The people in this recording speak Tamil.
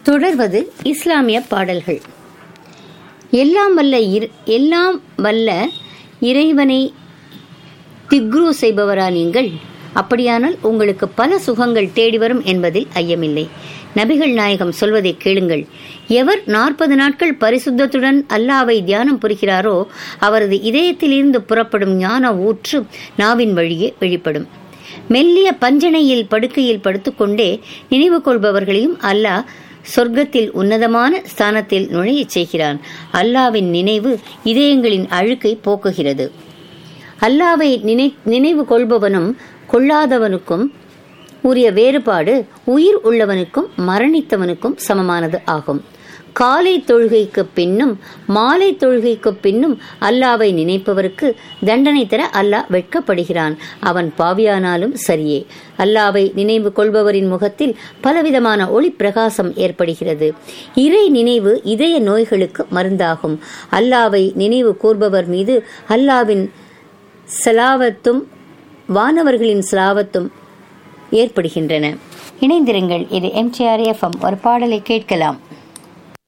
தொடர்வது இஸ்லாமிய பாடல்கள் எல்லாம் வல்ல இர்- எல்லாம் வல்ல இறைவனை திக்ரு செய்பவரா நீங்கள் அப்படியானால் உங்களுக்கு பல சுகங்கள் தேடி வரும் என்பதில் ஐயமில்லை நபிகள் நாயகம் சொல்வதை கேளுங்கள் எவர் நாற்பது நாட்கள் பரிசுத்தத்துடன் அல்லாவை தியானம் புரிகிறாரோ அவரது இதயத்திலிருந்து புறப்படும் ஞான ஊற்று நாவின் வழியே வெளிப்படும் மெல்லிய பஞ்சனையில் படுக்கையில் படுத்துக்கொண்டே நினைவு கொள்பவர்களையும் அல்லாஹ் சொர்க்கத்தில் உன்னதமான ஸ்தானத்தில் நுழையச் செய்கிறான் அல்லாவின் நினைவு இதயங்களின் அழுக்கை போக்குகிறது அல்லாவை நினை நினைவு கொள்பவனும் கொள்ளாதவனுக்கும் உரிய வேறுபாடு உயிர் உள்ளவனுக்கும் மரணித்தவனுக்கும் சமமானது ஆகும் காலை தொழுகைக்கு பின்னும் மாலை தொழுகைக்கு பின்னும் அல்லாவை நினைப்பவருக்கு தண்டனை தர அல்லாஹ் வெட்கப்படுகிறான் அவன் பாவியானாலும் சரியே அல்லாவை நினைவு கொள்பவரின் முகத்தில் பலவிதமான ஒளி பிரகாசம் ஏற்படுகிறது இறை நினைவு இதய நோய்களுக்கு மருந்தாகும் அல்லாவை நினைவு கூர்பவர் மீது அல்லாவின் சலாவத்தும் வானவர்களின் சலாவத்தும் ஏற்படுகின்றன இணைந்திருங்கள் இது எம்டிஆர் எஃப்எம் ஒரு பாடலை கேட்கலாம்